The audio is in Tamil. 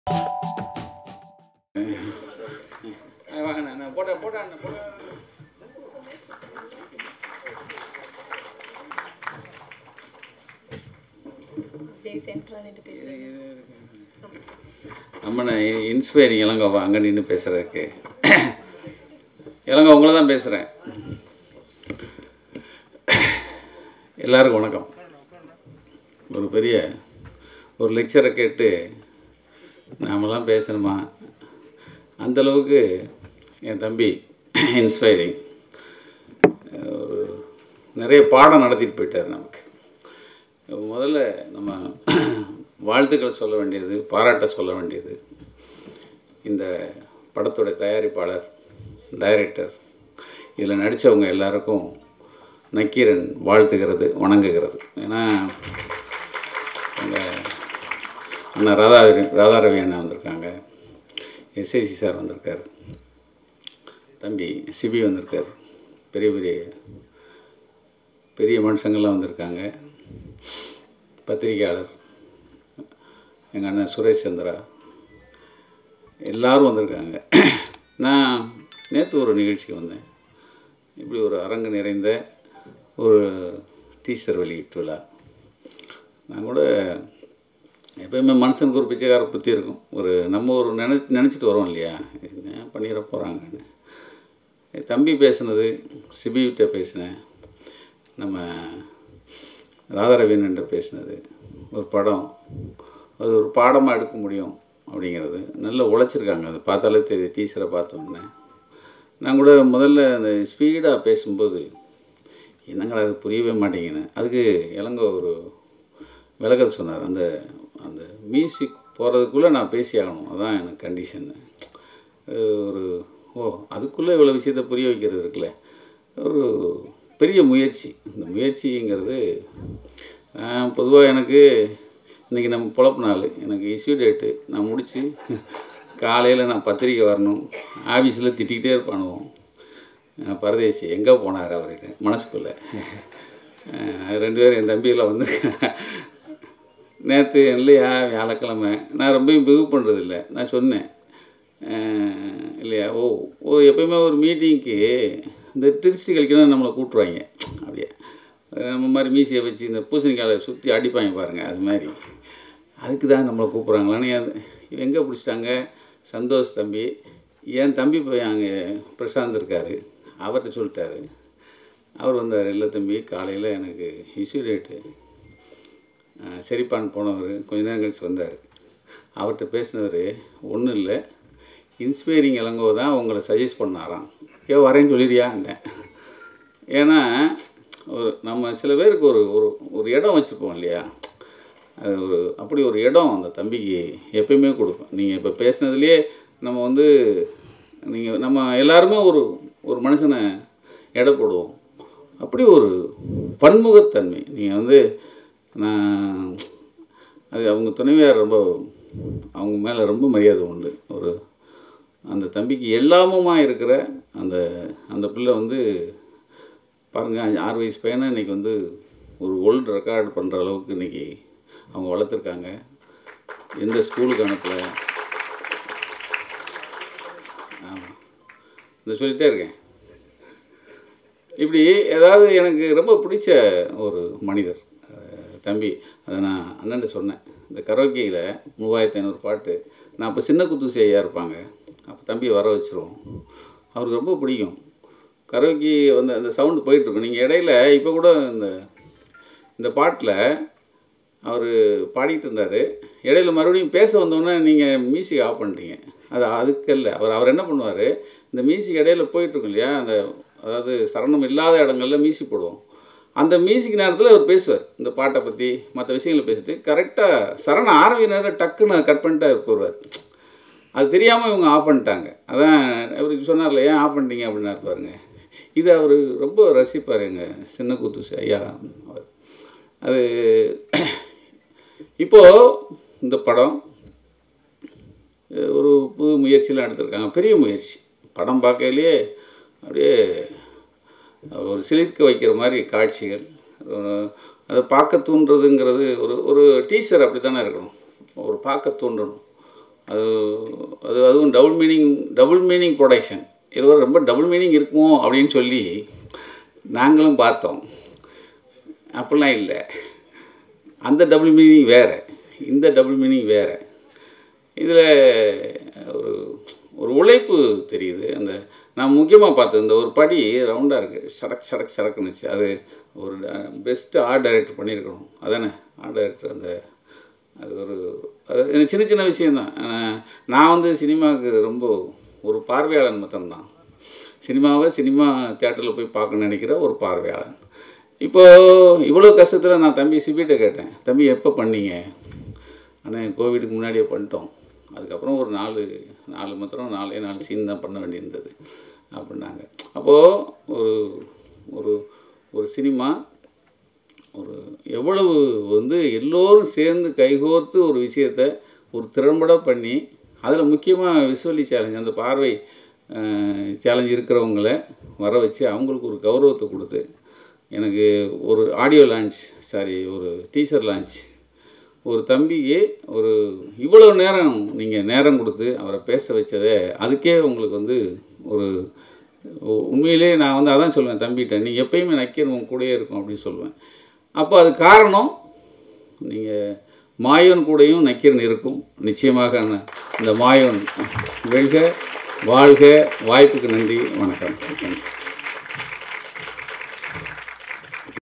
வாங்க போட்டா போட்டா போட்டா சென்ட்ரல் நின்று பேசுகிறேன் நம்ம இன்ஸ்பைரிங் இளங்கோவா அங்கே நின்று பேசுகிறதுக்கு இளங்கோ உங்களை தான் பேசுகிறேன் எல்லாருக்கும் வணக்கம் ஒரு பெரிய ஒரு லெக்சரை கேட்டு நாமெல்லாம் பேசணுமா அந்தளவுக்கு என் தம்பி இன்ஸ்பைரிங் ஒரு நிறைய பாடம் நடத்திட்டு போயிட்டார் நமக்கு முதல்ல நம்ம வாழ்த்துக்கள் சொல்ல வேண்டியது பாராட்ட சொல்ல வேண்டியது இந்த படத்தோட தயாரிப்பாளர் டைரக்டர் இதில் நடித்தவங்க எல்லாருக்கும் நக்கீரன் வாழ்த்துகிறது வணங்குகிறது ஏன்னா எங்கள் அண்ணா ராதாரவி ராதாரவி அண்ணா வந்திருக்காங்க எஸ்ஐசி சார் வந்திருக்கார் தம்பி சிபி வந்திருக்கார் பெரிய பெரிய பெரிய மனுஷங்கள்லாம் வந்திருக்காங்க பத்திரிகையாளர் எங்கள் அண்ணன் சுரேஷ் சந்திரா எல்லாரும் வந்திருக்காங்க நான் நேற்று ஒரு நிகழ்ச்சிக்கு வந்தேன் இப்படி ஒரு அரங்கு நிறைந்த ஒரு டீச்சர் வெளியீட்டு விழா நான் கூட எப்பயுமே மனுஷனுக்கு ஒரு பிச்சைக்கார புத்தி இருக்கும் ஒரு நம்ம ஒரு நினை நினச்சிட்டு வரோம் இல்லையா என்ன பண்ணிட போகிறாங்கன்னு என் தம்பி பேசுனது சிபிகிட்ட பேசினேன் நம்ம ராதாரவீன் என்று பேசினது ஒரு படம் அது ஒரு பாடமாக எடுக்க முடியும் அப்படிங்கிறது நல்லா உழைச்சிருக்காங்க அதை பார்த்தாலே தெரியும் டீச்சரை பார்த்தோன்னே நான் கூட முதல்ல அந்த ஸ்பீடாக பேசும்போது என்னங்கடா அது புரியவே மாட்டேங்குன்னு அதுக்கு இளங்க ஒரு விலகல் சொன்னார் அந்த அந்த மியூசிக் போகிறதுக்குள்ளே நான் பேசி ஆகணும் அதான் எனக்கு கண்டிஷன்னு ஒரு ஓ அதுக்குள்ளே இவ்வளோ விஷயத்தை புரிய வைக்கிறது இருக்குல்ல ஒரு பெரிய முயற்சி இந்த முயற்சிங்கிறது பொதுவாக எனக்கு இன்றைக்கி நம்ம பொழப்பு நாள் எனக்கு இஷ்யூ டேட்டு நான் முடித்து காலையில் நான் பத்திரிக்கை வரணும் ஆஃபீஸில் திட்டிக்கிட்டே இருப்பானுவோம் அஹ் பரதேசி எங்கே போனார் அவர்கிட்ட மனசுக்குள்ளே அஹ் ரெண்டு பேரும் என் தம்பியெல்லாம் வந்து நேற்று இல்லையா வியாழக்கிழமை நான் ரொம்ப பிகு பண்ணுறதில்ல நான் சொன்னேன் அஹ் இல்லையா ஓ ஓ எப்பயுமே ஒரு மீட்டிங்க்கு இந்த திருச்சி கழிக்கணும் நம்மளை கூப்பிட்ருவாங்க அப்படியே நம்ம மாதிரி மீசியை வச்சு இந்த பூசணிக்காயை சுற்றி அடிப்பாங்க பாருங்கள் அது மாதிரி அதுக்கு தான் நம்மளை கூப்பிட்றாங்களான்னு எங்கே பிடிச்சிட்டாங்க சந்தோஷ் தம்பி என் தம்பி போய் அங்கே பிரசாந்த் இருக்கார் அவர்கிட்ட சொல்லிட்டாரு அவர் வந்தார் இல்லை தம்பி காலையில் எனக்கு இஷ்யூ டேட்டு சரிப்பான் போனவர் கொஞ்ச நேரம் கழிச்சு வந்தார் அவர்கிட்ட பேசினவர் ஒன்றும் இல்லை இன்ஸ்பைரிங் இளங்கோ தான் உங்களை சஜஸ்ட் பண்ணாராம் ஏ வரேன்னு சொல்லிடுறியான்ட்டேன் ஏன்னா ஒரு நம்ம சில பேருக்கு ஒரு ஒரு ஒரு இடம் வச்சுருப்போம் இல்லையா அது ஒரு அப்படி ஒரு இடம் அந்த தம்பிக்கு எப்பயுமே கொடுப்போம் நீங்கள் இப்போ பேசுனதுலேயே நம்ம வந்து நீங்கள் நம்ம எல்லாருமே ஒரு ஒரு மனுஷனை எடை போடுவோம் அப்படி ஒரு பன்முகத்தன்மை நீங்கள் வந்து நான் அது அவங்க துணைவியார் ரொம்ப அவங்க மேலே ரொம்ப மரியாதை உண்டு ஒரு அந்த தம்பிக்கு எல்லாமுமா இருக்கிற அந்த அந்த பிள்ளை வந்து பாருங்கள் அஞ்சு ஆறு வயசு பையனை இன்றைக்கி வந்து ஒரு வேர்ல்டு ரெக்கார்டு பண்ணுற அளவுக்கு இன்றைக்கி அவங்க வளர்த்துருக்காங்க எந்த ஸ்கூலுக்கு அனுப்பல ஆமாம் இந்த சொல்லிகிட்டே இருக்கேன் இப்படி ஏதாவது எனக்கு ரொம்ப பிடிச்ச ஒரு மனிதர் அஹ் தம்பி அதை நான் அண்ணன்ட்ட சொன்னேன் இந்த கரோக்கியில் மூவாயிரத்தி ஐநூறு பாட்டு நான் அப்போ சின்ன குத்துசி ஐயா இருப்பாங்க அப்போ தம்பியை வர வச்சுருவோம் அவருக்கு ரொம்ப பிடிக்கும் கரோக்கி வந்து அந்த சவுண்டு போயிட்டுருக்கும் நீங்கள் இடையில இப்போ கூட இந்த இந்த பாட்டில் அவர் பாடிட்டு இருந்தார் இடையில மறுபடியும் பேச வந்தோடனே நீங்கள் மியூசிக் ஆஃப் பண்ணிட்டீங்க அது அதுக்கு இல்லை அவர் அவர் என்ன பண்ணுவார் இந்த மியூசிக் இடையில போயிட்டுருக்கும் இல்லையா அந்த அதாவது சரணம் இல்லாத இடங்கள்ல மியூசிக் போடுவோம் அந்த மியூசிக் நேரத்தில் அவர் பேசுவார் இந்த பாட்டை பற்றி மற்ற விஷயங்களை பேசிட்டு கரெக்டாக சரணம் ஆரம்பி நேரம் டக்குன்னு கட் பண்ணிட்டு அவர் போடுவார் அது தெரியாமல் இவங்க ஆஃப் பண்ணிட்டாங்க அதான் இவருக்கு சொன்னார்ல ஏன் ஆஃப் பண்ணிட்டீங்க அப்படின்னாரு பாருங்க இது அவர் ரொம்ப ரசிப்பார் எங்கள் சின்ன கூத்து ஐயா அவர் அது இப்போது இந்த படம் ஒரு புது முயற்சியெலாம் எடுத்திருக்காங்க பெரிய முயற்சி படம் பார்க்கையிலேயே அப்படியே ஒரு சிலிர்க்க வைக்கிற மாதிரி காட்சிகள் ஒரு- அதை பார்க்க தூண்டுறதுங்கிறது ஒரு ஒரு டீச்சர் அப்படி தானே இருக்கணும் ஒரு பார்க்க தூண்டணும் அது அது அதுவும் double meaning double meaning production இது ஒரு ரொம்ப டபுள் மீனிங் இருக்குமோ அப்படின்னு சொல்லி நாங்களும் பார்த்தோம் அப்படிலாம் இல்லை அந்த டபுள் மீனிங் வேறு இந்த டபுள் மீனிங் வேறு இதில் ஒரு ஒரு உழைப்பு தெரியுது அந்த நான் முக்கியமாக பார்த்தது இந்த ஒரு படி ரவுண்டாக இருக்குது சடக் சடக் சடக்குனுச்சு அது ஒரு பெஸ்ட்டு ஆர்ட் டைரக்டர் பண்ணியிருக்கணும் அதானே ஆர்ட் டைரக்டர் அந்த அது ஒரு அது எனக்கு சின்ன சின்ன விஷயந்தான் ஆஹ் நான் வந்து சினிமாவுக்கு ரொம்ப ஒரு பார்வையாளன் மட்டும்தான் சினிமாவை சினிமா தேட்டரில் போய் பார்க்கணும்னு நினைக்கிற ஒரு பார்வையாளன் இப்போ இவ்வளோ கஷ்டத்தில் நான் தம்பி சிபிட்ட கேட்டேன் தம்பி எப்போ பண்ணீங்க ஆனால் கோவிடுக்கு முன்னாடியே பண்ணிட்டோம் அதுக்கப்புறம் ஒரு நாலு நாலு மாத்திரம் நாலே நாலு சீன் தான் பண்ண வேண்டியிருந்தது அப்படின்னாங்க அப்போது ஒரு ஒரு ஒரு சினிமா ஒரு எவ்வளவு வந்து எல்லோரும் சேர்ந்து கைகோர்த்து ஒரு விஷயத்தை ஒரு திறம்பட பண்ணி அதில் முக்கியமாக விசுவலி சேலஞ்ச் அந்த பார்வை சேலஞ்ச் இருக்கிறவங்கள வர வச்சு அவங்களுக்கு ஒரு கௌரவத்தை கொடுத்து எனக்கு ஒரு ஆடியோ லான்ச் சாரி ஒரு டீசர் லான்ச் ஒரு தம்பிக்கு ஒரு இவ்வளோ நேரம் நீங்கள் நேரம் கொடுத்து அவரை பேச வச்சதே அதுக்கே உங்களுக்கு வந்து ஒரு உ- உண்மையிலே நான் வந்து அதான் சொல்லுவேன் தம்பிகிட்ட நீ எப்பயுமே நக்கீரன் உன் கூடயே இருக்கும் அப்படின்னு சொல்லுவேன் அப்போ அது காரணம் நீங்கள் மாயோன் கூடயும் நக்கீரன் இருக்கும் நிச்சயமாக அந்த- இந்த மாயோன் வெல்க வாழ்க வாய்ப்புக்கு நன்றி வணக்கம்